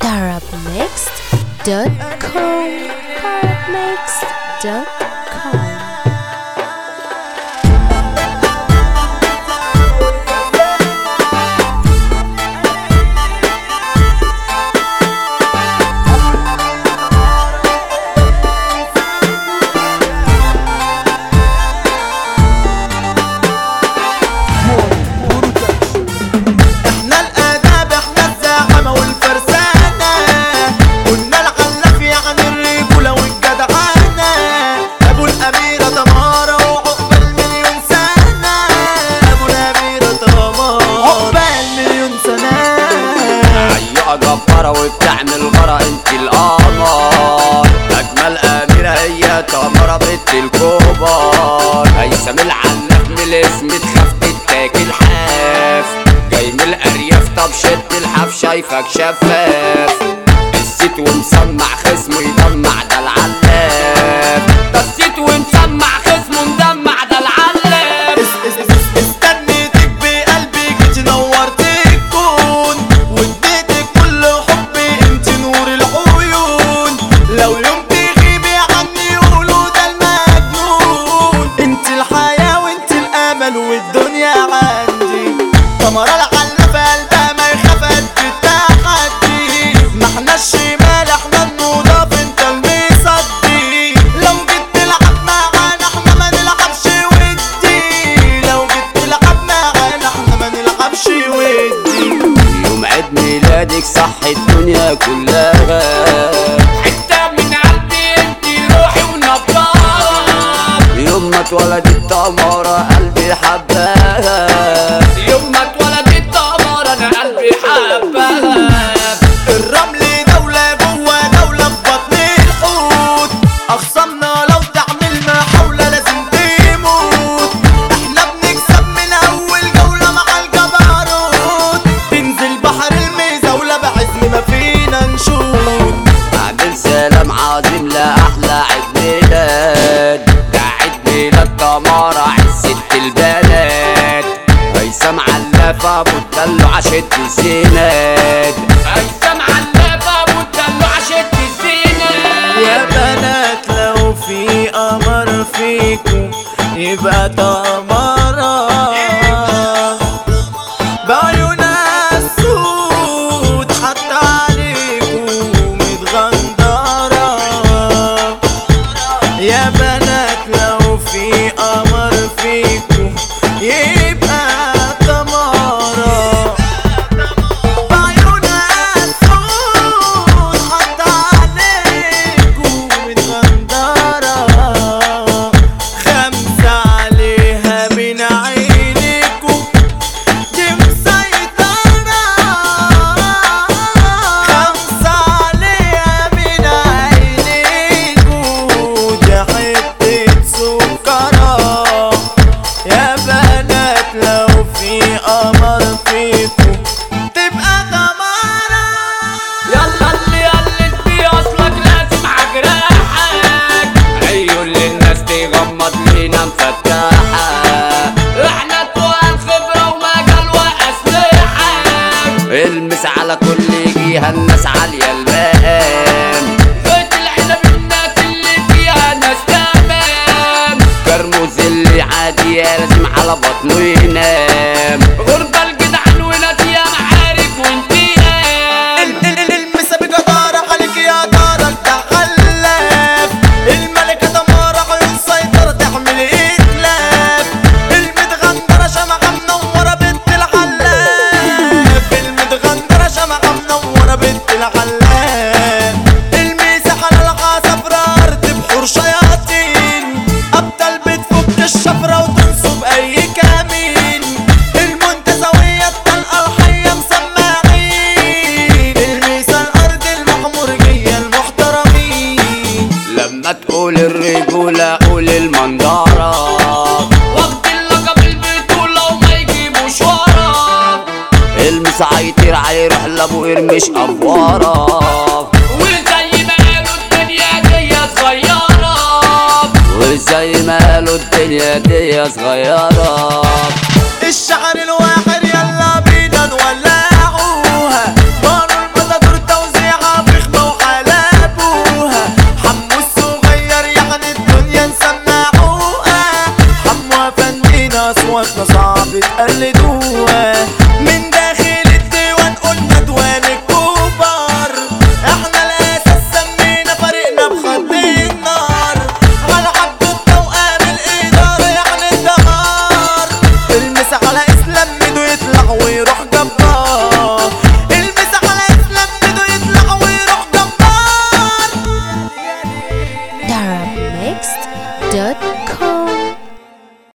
Arabmixed.com Arabmixed.com احنا الاداب احنا الزعامة والفرسانة كنا العلاف يعني الرجولة والجدعانة ابو الاميرة تمارة وعقبال مليون سنة ابو الاميرة تمارة عقبال مليون سنة عيقة جبارة وبتعمل غرا انت القمر اجمل اميرة هي تمرة بنت الكبار هيثم العناف من الاسم تخاف تتاكل حاف جاي من الارياف طب شد الحاف شايفك شفاف الست ومسمع خصمه يدمع ده العلاف ده الست ومسمع خصمه مدمع ده العلاف اس- اس- اس- استنيتك بقلبي جيت نورت الكون واديتك كل حبي انت نور العيون لو يوم تغيبي عني يقولوا ده المجنون انت الحياة وانت الامل والدنيا عندي تمر العلفة قلبها ما يخافت بالتحدي ما احنا الشمال احنا النضاف انت المصدي لو جيت تلعب معانا احنا ما نلعبش ودي لو جيت تلعب معانا احنا ما نلعبش ودي يوم عيد ميلادك صح الدنيا كلها حتة من قلبي انت روحي ونبضها يوم ما اتولدت تمارة قلبي حبها يوم ما اتولدت تمارة انا قلبي حبها الرمل دولة جوه دولة في بطن الحوت أخصامنا لو تعمل محاولة لازم تموت احنا بنكسب من أول جولة مع الجبروت تنزل بحر المزاولة بعزم ما فينا نشوت اعمل سلام عظيم لاحلى عيد ميلاد ده عيد ميلاد تمارة عزة البنات هيثم علافة ابو الدلو عشت الزينات هيثم علافة ابو الدلو عشت الزينات يا بنات لو في قمر فيكم يبقى تمارة بعيونها السود حتى عليكم متغندرة يا بنات لو في قمر فيكم يبقى تمارة بعيونها السود حتى عليكم متغندرة خمسة عليها من عينيكم دي مسيطرة خمسة عليها من عينيكم دي حتة سكرة يا بنات لو في قمر فيكم تبقى دمارة يلا اللي قلت بيه اصلك لازم عجراحك عيون للناس تغمض لينا مفتاحة احنا طوال خبرة ومجال واسلحة المس على كل جهة الناس عالية المقام غيت العنب الناس اللي فيها ناس تمام كرموز اللي عادي لازم على بطنه ينام غربة الجدعان ونادية معارك وانتقام ال- ال- ال- المسا بجدارة عليك يا دارك ده غلاف الملكة دمارة عيون سيطرة تعمل إتلاف المتغندرة شمعة منورة بنت العلاف المتغندرة شمعة منورة بنت العلاف الميسة على العصفرة أرض بحور شياطين أبطال بتفك الشفرة وتنصب أي كمين المنتزوية الطلقة الحية مسمعين الميسة الأرض المعمورية المحترمين لما تقول الرجولة قول المنظرة وقت اللقب البطولة وما يجيبوش ورا المس هيطير عليه يروح لابو يرمش افوارة وزي ما قالوا الدنيا دي صغيرة وزي ما قالوا الدنيا دي صغيرة الشعر الواحد يلا بينا نولعوها بارو المتدور توزيع اصواتنا صعب تقلدوها من